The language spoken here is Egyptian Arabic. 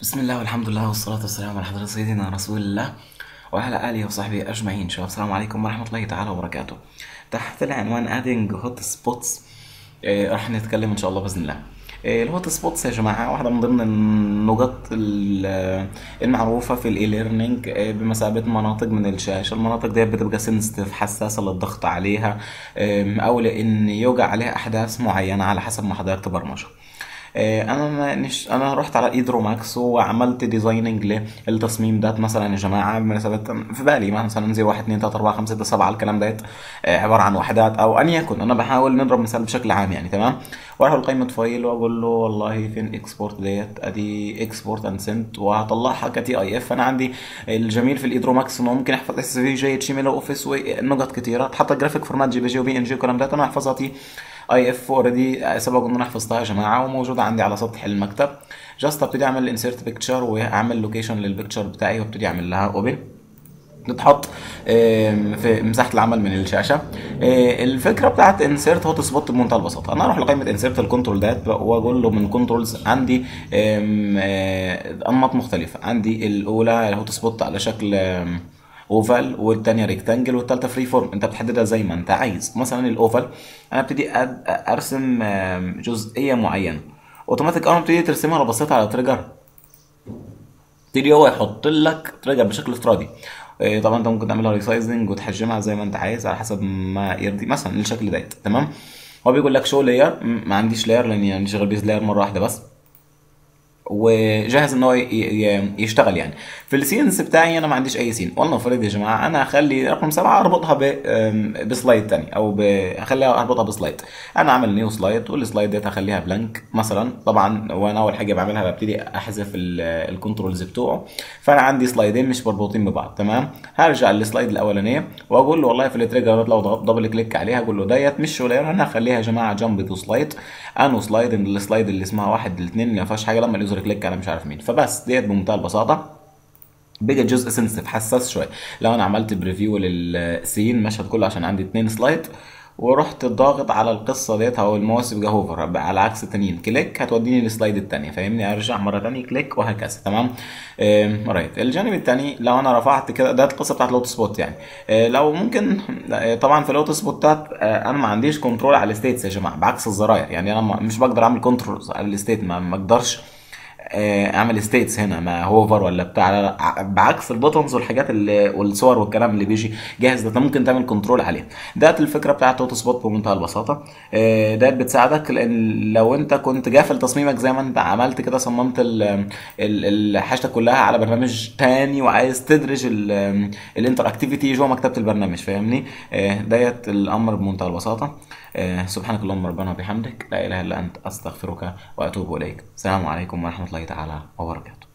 بسم الله والحمد لله والصلاة والسلام على حضرة سيدنا رسول الله وعلى آله وصحبه أجمعين شباب السلام عليكم ورحمة الله تعالى وبركاته تحت العنوان adding hot spots آه، راح نتكلم إن شاء الله بإذن الله آه، الهوت سبوتس يا جماعة واحدة من ضمن النقط ال- المعروفة في الاي ليرنينج بمثابة مناطق من الشاشة المناطق دي بتبقى سنسيتيف حساسة للضغط عليها آم، أو لأن يوقع عليها أحداث معينة على حسب ما حضرتك تبرمجها آه، انا ما نش... انا رحت على ايدرو ماكس وعملت ديزايننج للتصميم ده مثلا يا جماعه بمناسبه في بالي مثلا 0 1 2 3 4 5 6 7 الكلام ديت آه، عباره عن وحدات او ان يكن انا بحاول نضرب مثال بشكل عام يعني تمام واروح لقائمه فايل واقول له والله فين اكسبورت ديت ادي اكسبورت اند سنت وهطلعها كتي اي اف انا عندي الجميل في الايدرو ماكس انه ممكن احفظ اس في جي اتش ام ال اوفيس ونقط كتيره حتى جرافيك فورمات جي بي جي وبي ان جي والكلام ده انا احفظها تي اي اف اوريدي سبق ان انا حفظتها يا جماعه وموجوده عندي على سطح المكتب جاست ابتدي اعمل انسيرت بيكتشر واعمل لوكيشن للبيكتشر بتاعي وابتدي اعمل لها اوبن تتحط آم، في مساحه العمل من الشاشه آه، الفكره بتاعت انسيرت هوت سبوت بمنتهى البساطه انا اروح لقائمه انسيرت الكنترول دات واقول له من كنترولز عندي آم، آه، انماط مختلفه عندي الاولى الهوت سبوت على شكل آم، اوفال والتانية ريكتانجل والتالتة فري فورم انت بتحددها زي ما انت عايز مثلا الاوفال انا ابتدي أد- ارسم آم، جزئيه معينه اوتوماتيك اول ما ابتدي ترسمها لو بصيت على تريجر تيجي هو يحط لك تريجر بشكل افتراضي إيه، طبعا انت ممكن تعملها ريسايزنج وتحجمها زي ما انت عايز على حسب ما يرضي مثلا الشكل ده تمام هو بيقول لك شو لاير ما عنديش لاير لاني يعني شغال بيز لاير مره واحده بس وجاهز ان هو ي- ي- يشتغل يعني في السينس بتاعي انا ما عنديش اي سين والله فريد يا جماعه انا هخلي رقم سبعه اربطها ب أم، بسلايد تاني او ب... هخليها اربطها بسلايد انا اعمل نيو سلايد والسلايد ديت هخليها بلانك مثلا طبعا وانا اول حاجه بعملها ببتدي احذف ال- الكنترولز بتوعه فانا عندي سلايدين مش مربوطين ببعض تمام هرجع للسلايد الاولانيه واقول له والله في التريجر لو ضغط دبل كليك عليها اقول له ديت مش شو لاير انا هخليها يا جماعه جنب تو سلايد انو سلايد السلايد اللي اسمها واحد الاثنين اللي ما فيهاش حاجه لما اليوزر كليك على مش عارف مين فبس ديت بمنتهى البساطه بقى جزء سنسيتيف حساس شويه لو انا عملت بريفيو للسين المشهد كله عشان عندي اتنين سلايد ورحت ضاغط على القصه ديت او الماوس يبقى هوفر على عكس التانيين كليك هتوديني للسلايد التانية فاهمني ارجع مره تانية كليك وهكذا تمام آم، رايت الجانب التاني لو انا رفعت كده ده القصه بتاعت لوت سبوت يعني آه، لو ممكن آه، طبعا في لوت سبوتات آه، انا ما عنديش كنترول على الستيتس يا جماعه بعكس الزراير يعني انا ما- مش بقدر اعمل كنترول على الستيت ما ما اقدرش آه، اعمل ستيتس هنا ما هوفر ولا بتاع لا لا ع- بعكس البوتنز والحاجات اللي والصور والكلام اللي بيجي جاهز ده أنت ممكن تعمل كنترول عليه ده الفكره بتاعت اوتو سبوت بمنتهى البساطه آه، ده بتساعدك لان لو انت كنت جافل تصميمك زي ما انت عملت كده صممت ال- ال- الحاجتك كلها على برنامج تاني وعايز تدرج الانتر اكتيفيتي جوه مكتبه البرنامج فاهمني آه، ديت الامر بمنتهى البساطه آه، سبحانك اللهم ربنا وبحمدك لا اله الا انت استغفرك واتوب اليك السلام عليكم ورحمه الله تعالى وبركاته